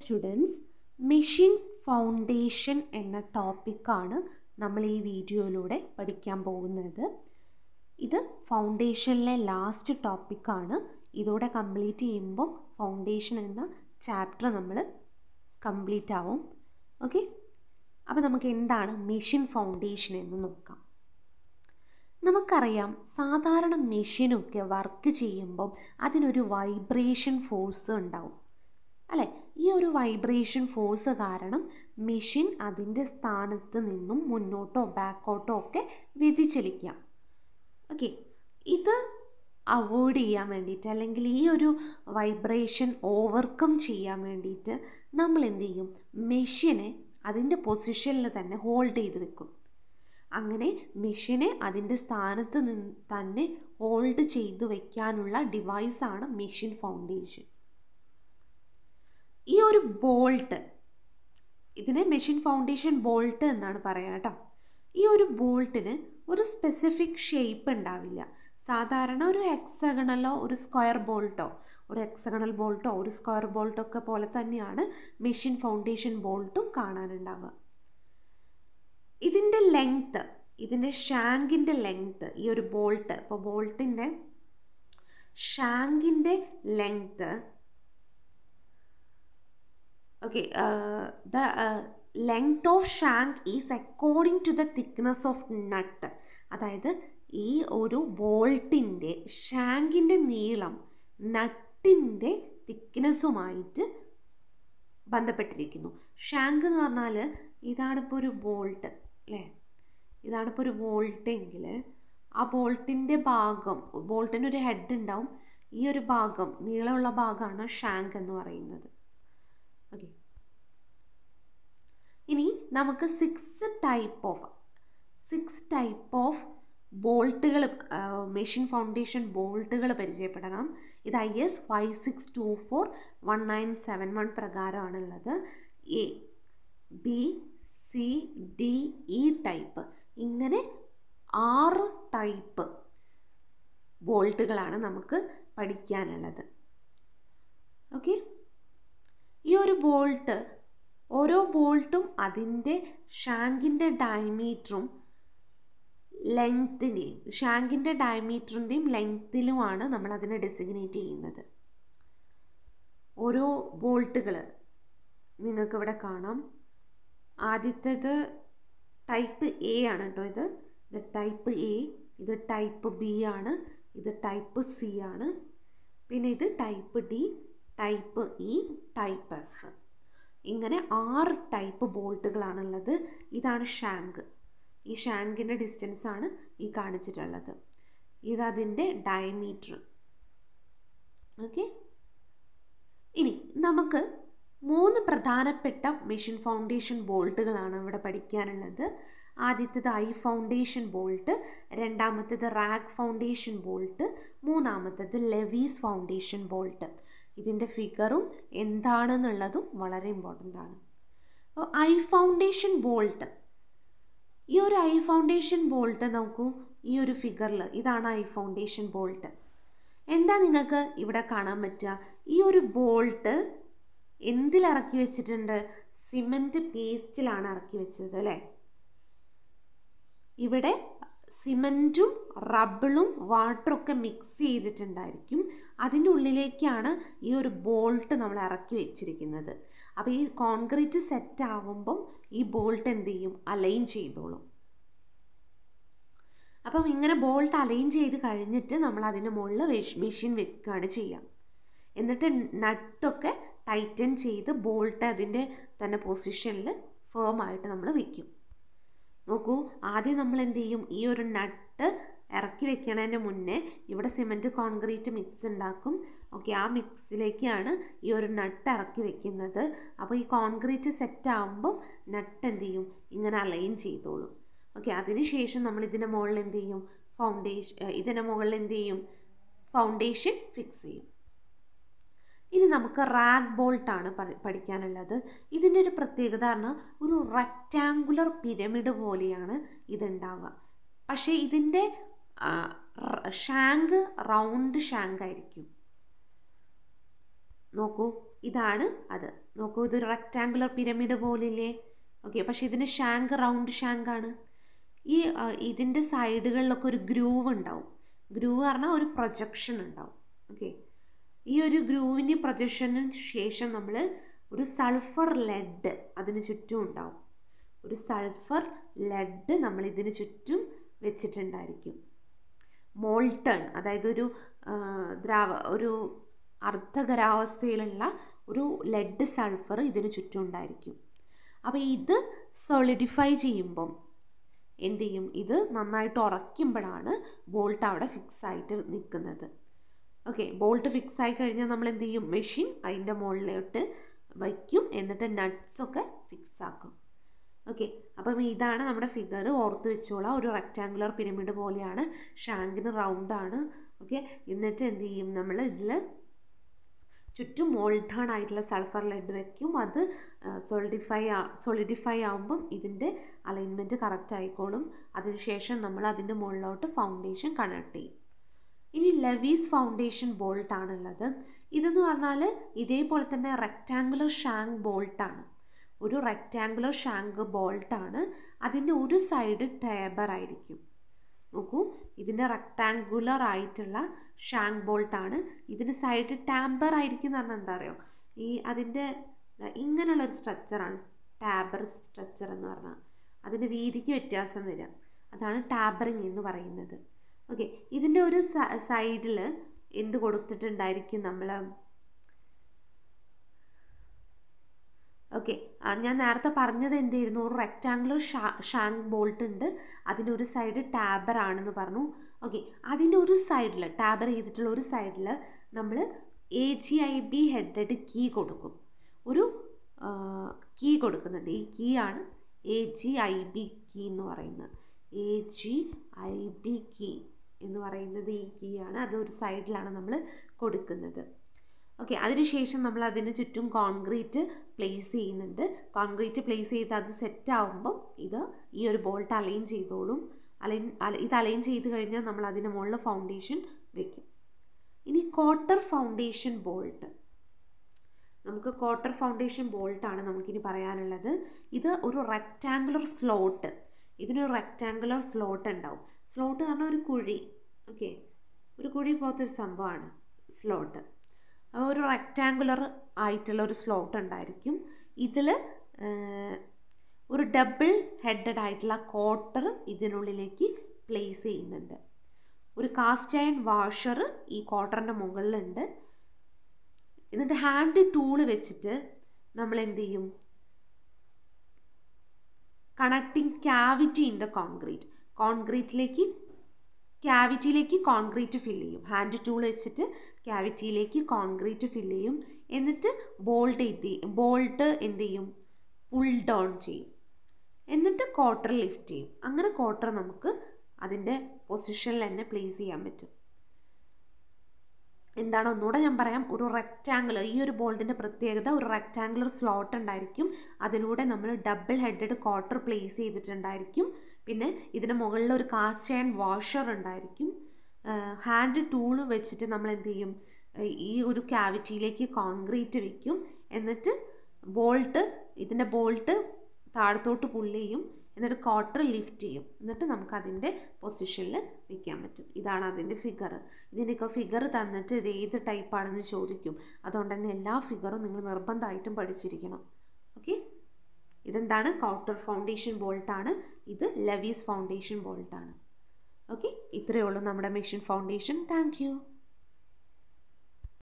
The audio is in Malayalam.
സ്റ്റുഡൻസ് മെഷീൻ ഫൗണ്ടേഷൻ എന്ന ടോപ്പിക്കാണ് നമ്മൾ ഈ വീഡിയോയിലൂടെ പഠിക്കാൻ പോകുന്നത് ഇത് ഫൗണ്ടേഷനിലെ ലാസ്റ്റ് ടോപ്പിക്കാണ് ഇതോടെ കംപ്ലീറ്റ് ചെയ്യുമ്പോൾ ഫൗണ്ടേഷൻ എന്ന ചാപ്റ്റർ നമ്മൾ കംപ്ലീറ്റ് ആവും ഓക്കെ അപ്പോൾ നമുക്ക് എന്താണ് മെഷീൻ ഫൗണ്ടേഷൻ എന്ന് നോക്കാം നമുക്കറിയാം സാധാരണ മെഷീനൊക്കെ വർക്ക് ചെയ്യുമ്പം അതിനൊരു വൈബ്രേഷൻ ഫോഴ്സ് ഉണ്ടാവും അല്ലേ ഈ ഒരു വൈബ്രേഷൻ ഫോഴ്സ് കാരണം മെഷീൻ അതിൻ്റെ സ്ഥാനത്ത് നിന്നും മുന്നോട്ടോ ബാക്കോട്ടോ ഒക്കെ വ്യതിചലിക്കാം ഓക്കെ ഇത് അവോയ്ഡ് ചെയ്യാൻ വേണ്ടിയിട്ട് അല്ലെങ്കിൽ ഈ ഒരു വൈബ്രേഷൻ ഓവർകം ചെയ്യാൻ വേണ്ടിയിട്ട് നമ്മൾ എന്ത് ചെയ്യും മെഷീനെ അതിൻ്റെ പൊസിഷനിൽ തന്നെ ഹോൾഡ് ചെയ്ത് വെക്കും അങ്ങനെ മെഷീനെ അതിൻ്റെ സ്ഥാനത്ത് നിന്ന് തന്നെ ഹോൾഡ് ചെയ്ത് വെക്കാനുള്ള ഡിവൈസാണ് മെഷീൻ ഫൗണ്ടേഷൻ ഈ ഒരു ബോൾട്ട് ഇതിനെ മെഷീൻ ഫൗണ്ടേഷൻ ബോൾട്ട് എന്നാണ് പറയുക കേട്ടോ ഈ ഒരു ബോൾട്ടിന് ഒരു സ്പെസിഫിക് ഷേപ്പ് ഉണ്ടാവില്ല സാധാരണ ഒരു ഹെക്സഗണലോ ഒരു സ്ക്വയർ ബോൾട്ടോ ഒരു ഹെക്സഗണൽ ബോൾട്ടോ ഒരു സ്ക്വയർ ബോൾട്ടോ ഒക്കെ പോലെ തന്നെയാണ് മെഷീൻ ഫൗണ്ടേഷൻ ബോൾട്ടും കാണാനുണ്ടാവുക ഇതിൻ്റെ ലെങ്ത്ത് ഇതിൻ്റെ ഷാങ്കിൻ്റെ ലെങ്ത്ത് ഈ ഒരു ബോൾട്ട് ഇപ്പോൾ ബോൾട്ടിൻ്റെ ഷാങ്കിൻ്റെ length okay the length of shank is according to the thickness of nut അതായത് ഈ ഒരു ബോൾട്ടിൻ്റെ ഷാങ്കിൻ്റെ നീളം നട്ടിൻ്റെ തിക്നെസ്സുമായിട്ട് ബന്ധപ്പെട്ടിരിക്കുന്നു ഷാങ്ക് എന്ന് പറഞ്ഞാൽ ഇതാണിപ്പോൾ ഒരു ബോൾട്ട് അല്ലേ ഇതാണിപ്പോൾ ഒരു ബോൾട്ട് എങ്കിൽ ആ ബോൾട്ടിൻ്റെ ഭാഗം ബോൾട്ടിന് ഒരു ഹെഡ് ഉണ്ടാവും ഈ ഒരു ഭാഗം നീളമുള്ള ഭാഗമാണ് ഷാങ്ക് എന്ന് പറയുന്നത് ഓക്കെ ഇനി നമുക്ക് six type of six type of ബോൾട്ടുകൾ മെഷീൻ ഫൗണ്ടേഷൻ ബോൾട്ടുകൾ പരിചയപ്പെടണം ഇത് I S five six two four one nine seven one പ്രകാരമാണുള്ളത് A B C D E type ഇങ്ങനെ ആറ് ടൈപ്പ് ബോൾട്ടുകളാണ് നമുക്ക് പഠിക്കാനുള്ളത് ഓക്കെ ഈ ഒരു ബോൾട്ട് ഓരോ ബോൾട്ടും അതിൻ്റെ ഷാങ്കിൻ്റെ ഡയമീറ്ററും ലെങ്ത്തിൻ്റെയും ഷാങ്കിൻ്റെ ഡയമീറ്ററിൻ്റെയും ലെങ്ത്തിലുമാണ് നമ്മൾ അതിനെ ഡെസിഗ്നേറ്റ് ചെയ്യുന്നത് ഓരോ ബോൾട്ടുകൾ നിങ്ങൾക്കിവിടെ കാണാം ആദ്യത്തേത് ടൈപ്പ് എ ആണ് കേട്ടോ ഇത് ഇത് ടൈപ്പ് എ ഇത് ടൈപ്പ് ബി ആണ് ഇത് ടൈപ്പ് സി ആണ് പിന്നെ ഇത് type D type E type F ഇങ്ങനെ ആറ് ടൈപ്പ് ബോൾട്ടുകളാണുള്ളത് ഇതാണ് ഷാങ്ക് ഈ ഷാങ്കിൻ്റെ ഡിസ്റ്റൻസ് ആണ് ഈ കാണിച്ചിട്ടുള്ളത് ഇതതിൻ്റെ ഡയമീറ്റർ ഓക്കെ ഇനി നമുക്ക് മൂന്ന് പ്രധാനപ്പെട്ട മെഷീൻ ഫൗണ്ടേഷൻ ബോൾട്ടുകളാണ് ഇവിടെ പഠിക്കാനുള്ളത് ആദ്യത്തേത് ഐ ഫൗണ്ടേഷൻ ബോൾട്ട് രണ്ടാമത്തേത് റാക്ക് ഫൗണ്ടേഷൻ ബോൾട്ട് മൂന്നാമത്തേത് ലെവീസ് ഫൗണ്ടേഷൻ ബോൾട്ട് ഇതിൻ്റെ ഫിഗറും എന്താണെന്നുള്ളതും വളരെ ഇമ്പോർട്ടൻ്റ് ആണ് അപ്പോൾ ഐ ഫൗണ്ടേഷൻ ബോൾട്ട് ഈ ഒരു ഐ ഫൗണ്ടേഷൻ ബോൾട്ട് നോക്കൂ ഈ ഒരു ഫിഗറിൽ ഇതാണ് ഐ ഫൗണ്ടേഷൻ ബോൾട്ട് എന്താ നിങ്ങൾക്ക് ഇവിടെ കാണാൻ പറ്റുക ഈ ഒരു ബോൾട്ട് എന്തിലിറക്കി വെച്ചിട്ടുണ്ട് സിമൻറ്റ് പേസ്റ്റിലാണ് ഇറക്കി വെച്ചത് അല്ലേ ഇവിടെ സിമൻറ്റും റബ്ബിളും വാട്ടറും ഒക്കെ മിക്സ് ചെയ്തിട്ടുണ്ടായിരിക്കും അതിൻ്റെ ഉള്ളിലേക്കാണ് ഈ ഒരു ബോൾട്ട് നമ്മൾ ഇറക്കി വെച്ചിരിക്കുന്നത് അപ്പോൾ ഈ കോൺക്രീറ്റ് സെറ്റ് ആവുമ്പം ഈ ബോൾട്ട് എന്ത് ചെയ്യും അലൈൻ ചെയ്തോളും അപ്പം ഇങ്ങനെ ബോൾട്ട് അലൈൻ ചെയ്ത് കഴിഞ്ഞിട്ട് നമ്മൾ അതിൻ്റെ മുകളിൽ മെഷീൻ വെക്കുകയാണ് ചെയ്യുക എന്നിട്ട് നട്ടൊക്കെ ടൈറ്റൻ ചെയ്ത് ബോൾട്ട് അതിൻ്റെ തന്നെ പൊസിഷനിൽ ഫേം ആയിട്ട് നമ്മൾ വെക്കും നോക്കൂ ആദ്യം നമ്മൾ എന്ത് ചെയ്യും ഈ ഒരു നട്ട് ഇറക്കി വെക്കണതിന് മുന്നേ ഇവിടെ സിമെൻറ്റ് കോൺക്രീറ്റ് മിക്സ് ഉണ്ടാക്കും ഓക്കെ ആ മിക്സിലേക്കാണ് ഈ ഒരു നട്ട് ഇറക്കി വെക്കുന്നത് അപ്പോൾ ഈ കോൺക്രീറ്റ് സെറ്റ് ആകുമ്പോൾ നട്ട് എന്ത് ചെയ്യും ഇങ്ങനെ അലൈൻ ചെയ്തോളും ഓക്കെ അതിനുശേഷം നമ്മൾ ഇതിൻ്റെ മുകളിൽ എന്ത് ചെയ്യും ഫൗണ്ടേഷൻ ഇതിൻ്റെ മുകളിൽ എന്ത് ചെയ്യും ഫൗണ്ടേഷൻ ഫിക്സ് ചെയ്യും ഇനി നമുക്ക് റാഗ് ബോൾട്ടാണ് പഠിക്കാനുള്ളത് ഇതിൻ്റെ ഒരു പ്രത്യേകത പറഞ്ഞാൽ ഒരു റെക്റ്റാങ്കുലർ പിരമിഡ് പോലെയാണ് ഇതുണ്ടാവുക പക്ഷേ ഇതിൻ്റെ ഷാങ്ക് റൗണ്ട് ഷാങ്ക് ആയിരിക്കും നോക്കൂ ഇതാണ് അത് നോക്കൂ ഇതൊരു റെക്റ്റാങ്കുലർ പിരമിഡ് പോലില്ലേ ഓക്കെ പക്ഷേ ഇതിന് ഷാങ്ക് റൗണ്ട് ഷാങ്ക് ആണ് ഈ ഇതിൻ്റെ സൈഡുകളിലൊക്കെ ഒരു ഗ്രൂവ് ഉണ്ടാവും ഗ്രൂവ് പറഞ്ഞാൽ ഒരു പ്രൊജക്ഷൻ ഉണ്ടാവും ഓക്കെ ഈ ഒരു ഗ്രൂവിന് പ്രൊജക്ഷന് ശേഷം നമ്മൾ ഒരു സൾഫർ ലെഡ് അതിന് ചുറ്റും ഉണ്ടാവും ഒരു സൾഫർ ലെഡ് നമ്മൾ ഇതിന് ചുറ്റും വെച്ചിട്ടുണ്ടായിരിക്കും മോൾട്ടൺ അതായത് ഒരു ദ്രാവ ഒരു അർദ്ധകരാവസ്ഥയിലുള്ള ഒരു ലെഡ് സൾഫർ ഇതിന് ചുറ്റും ഉണ്ടായിരിക്കും അപ്പോൾ ഇത് സോളിഡിഫൈ ചെയ്യുമ്പം എന്ത് ചെയ്യും ഇത് നന്നായിട്ട് ഉറയ്ക്കുമ്പോഴാണ് ബോൾട്ട് അവിടെ ഫിക്സ് ആയിട്ട് നിൽക്കുന്നത് ഓക്കെ ബോൾട്ട് ഫിക്സ് ആയി കഴിഞ്ഞാൽ നമ്മൾ എന്ത് ചെയ്യും മെഷീൻ അതിൻ്റെ മുകളിലോട്ട് വയ്ക്കും എന്നിട്ട് നട്ട്സൊക്കെ ഫിക്സ് ആക്കും ഓക്കെ അപ്പം ഇതാണ് നമ്മുടെ ഫിഗർ ഓർത്ത് വെച്ചോളാം ഒരു റെക്റ്റാങ്കുലർ പിരമിഡ് പോലെയാണ് ഷാങ്കിന് റൗണ്ടാണ് ഓക്കെ എന്നിട്ട് എന്ത് ചെയ്യും നമ്മൾ ഇതിൽ ചുറ്റും മോൾട്ടേൺ ആയിട്ടുള്ള സൾഫർ ലെഡ് വെക്കും അത് സോളിഡിഫൈ സോളിഡിഫൈ ആകുമ്പം ഇതിൻ്റെ അലൈൻമെൻറ്റ് കറക്റ്റ് ആയിക്കോളും അതിനുശേഷം നമ്മൾ അതിൻ്റെ മുകളിലോട്ട് ഫൗണ്ടേഷൻ കണക്ട് ചെയ്യും ഇനി ലെവീസ് ഫൗണ്ടേഷൻ ബോൾട്ട് ആണുള്ളത് ഇതെന്ന് പറഞ്ഞാൽ ഇതേപോലെ തന്നെ റെക്റ്റാങ്കുലർ ഷാങ്ക് ബോൾട്ടാണ് ഒരു റെക്റ്റാങ്കുലർ ഷാങ്ക് ബോൾട്ടാണ് അതിൻ്റെ ഒരു സൈഡ് ടേബർ ആയിരിക്കും നോക്കൂ ഇതിൻ്റെ റെക്റ്റാങ്കുലർ ആയിട്ടുള്ള ഷാങ്ക് ബോൾട്ടാണ് ഇതിൻ്റെ സൈഡ് ടാമ്പർ ആയിരിക്കും എന്ന് പറഞ്ഞാൽ എന്താ പറയുക ഈ അതിൻ്റെ ഇങ്ങനെയുള്ള ഒരു സ്ട്രക്ചറാണ് ടാബർ സ്ട്രക്ചർ എന്ന് പറഞ്ഞാൽ അതിൻ്റെ വീതിക്ക് വ്യത്യാസം വരിക അതാണ് ടാബറിങ് എന്ന് പറയുന്നത് ഓക്കെ ഇതിൻ്റെ ഒരു സൈഡിൽ എന്ത് കൊടുത്തിട്ടുണ്ടായിരിക്കും നമ്മൾ ഓക്കെ ഞാൻ നേരത്തെ പറഞ്ഞത് എന്തായിരുന്നു ഒരു റെക്റ്റാങ്കുലർ ഷാ ഷാങ്ക് ബോൾട്ട് ഉണ്ട് അതിൻ്റെ ഒരു സൈഡ് ടാബർ ആണെന്ന് പറഞ്ഞു ഓക്കെ അതിൻ്റെ ഒരു സൈഡിൽ ടാബർ ചെയ്തിട്ടുള്ള ഒരു സൈഡിൽ നമ്മൾ A G I B headed key കൊടുക്കും ഒരു കീ കൊടുക്കുന്നുണ്ട് ഈ കീ ആണ് A G I B key എന്ന് പറയുന്നത് A G I B key എന്ന് പറയുന്നത് ഈ കീ ആണ് അത് ഒരു സൈഡിലാണ് നമ്മൾ കൊടുക്കുന്നത് ഓക്കെ അതിനുശേഷം നമ്മൾ അതിന് ചുറ്റും കോൺക്രീറ്റ് പ്ലേസ് ചെയ്യുന്നുണ്ട് കോൺക്രീറ്റ് പ്ലേസ് ചെയ്ത് അത് സെറ്റ് ആവുമ്പം ഇത് ഈ ഒരു ബോൾട്ട് അലൈൻ ചെയ്തോളും അലൈൻ ഇത് അലൈൻ ചെയ്ത് കഴിഞ്ഞാൽ നമ്മൾ അതിന് മുകളിൽ ഫൗണ്ടേഷൻ വെക്കും ഇനി ക്വാർട്ടർ ഫൗണ്ടേഷൻ ബോൾട്ട് നമുക്ക് ക്വാർട്ടർ ഫൗണ്ടേഷൻ ബോൾട്ടാണ് നമുക്കിനി പറയാനുള്ളത് ഇത് ഒരു റെക്റ്റാങ്കുലർ സ്ലോട്ട് ഇതിനൊരു റെക്റ്റാങ്കുലർ സ്ലോട്ട് ഉണ്ടാവും സ്ലോട്ട് പറഞ്ഞാൽ ഒരു കുഴി ഓക്കെ ഒരു കുഴി പോലത്തെ ഒരു സംഭവമാണ് സ്ലോട്ട് ഒരു റെക്റ്റാങ്കുലർ ആയിട്ടുള്ള ഒരു സ്ലോട്ട് ഉണ്ടായിരിക്കും ഇതിൽ ഒരു ഡബിൾ ഹെഡഡ് ആയിട്ടുള്ള കോട്ടർ ഇതിനുള്ളിലേക്ക് പ്ലേസ് ചെയ്യുന്നുണ്ട് ഒരു കാസ്റ്റ് അയൺ വാഷർ ഈ കോട്ടറിൻ്റെ മുകളിലുണ്ട് എന്നിട്ട് ഹാൻഡ് ടൂള് വെച്ചിട്ട് നമ്മൾ എന്ത് ചെയ്യും connecting cavity in the concrete കോൺക്രീറ്റിലേക്ക് ക്യാവിറ്റിയിലേക്ക് കോൺക്രീറ്റ് ഫില്ല് ചെയ്യും ഹാൻഡ് ടൂൾ വെച്ചിട്ട് ക്യാവിറ്റിയിലേക്ക് കോൺക്രീറ്റ് ഫില്ല് ചെയ്യും എന്നിട്ട് ബോൾട്ട് ചെയ്ത് ബോൾട്ട് എന്ത് ചെയ്യും പുൾ ഡൗൺ ചെയ്യും എന്നിട്ട് ക്വാർട്ടർ ലിഫ്റ്റ് ചെയ്യും അങ്ങനെ ക്വാർട്ടർ നമുക്ക് അതിൻ്റെ പൊസിഷനിൽ തന്നെ പ്ലേസ് ചെയ്യാൻ പറ്റും എന്താണ് ഒന്നുകൂടെ ഞാൻ പറയാം ഒരു റെക്റ്റാങ്കുലർ ഈ ഒരു ബോൾട്ടിൻ്റെ പ്രത്യേകത ഒരു റെക്റ്റാങ്കുലർ സ്ലോട്ട് ഉണ്ടായിരിക്കും അതിലൂടെ നമ്മൾ ഡബിൾ ഹെഡഡ് ക്വാർട്ടർ പ്ലേസ് ചെയ്തിട്ടുണ്ടായിരിക്കും പിന്നെ ഇതിന് മുകളിൽ ഒരു കാസ്റ്റ് ആൻഡ് വാഷർ ഉണ്ടായിരിക്കും ഹാൻഡ് ടൂള് വെച്ചിട്ട് നമ്മൾ എന്ത് ചെയ്യും ഈ ഒരു ക്യാവിറ്റിയിലേക്ക് കോൺക്രീറ്റ് വെക്കും എന്നിട്ട് ബോൾട്ട് ഇതിൻ്റെ ബോൾട്ട് താഴത്തോട്ട് പുള്ള് ചെയ്യും എന്നിട്ട് ക്വാർട്ടർ ലിഫ്റ്റ് ചെയ്യും എന്നിട്ട് നമുക്ക് അതിൻ്റെ പൊസിഷനിൽ വെക്കാൻ പറ്റും ഇതാണ് അതിൻ്റെ ഫിഗർ ഇതിൻ്റെയൊക്കെ ഫിഗർ തന്നിട്ട് ഇത് ഏത് ടൈപ്പാണെന്ന് ചോദിക്കും അതുകൊണ്ട് തന്നെ എല്ലാ ഫിഗറും നിങ്ങൾ നിർബന്ധമായിട്ടും പഠിച്ചിരിക്കണം ഓക്കെ ഇതെന്താണ് കൗട്ടർ ഫൗണ്ടേഷൻ ബോൾട്ടാണ് ഇത് ലെവീസ് ഫൗണ്ടേഷൻ ബോൾട്ടാണ് ഓക്കെ ഇത്രയേ ഉള്ളൂ നമ്മുടെ മെഷീൻ ഫൗണ്ടേഷൻ താങ്ക്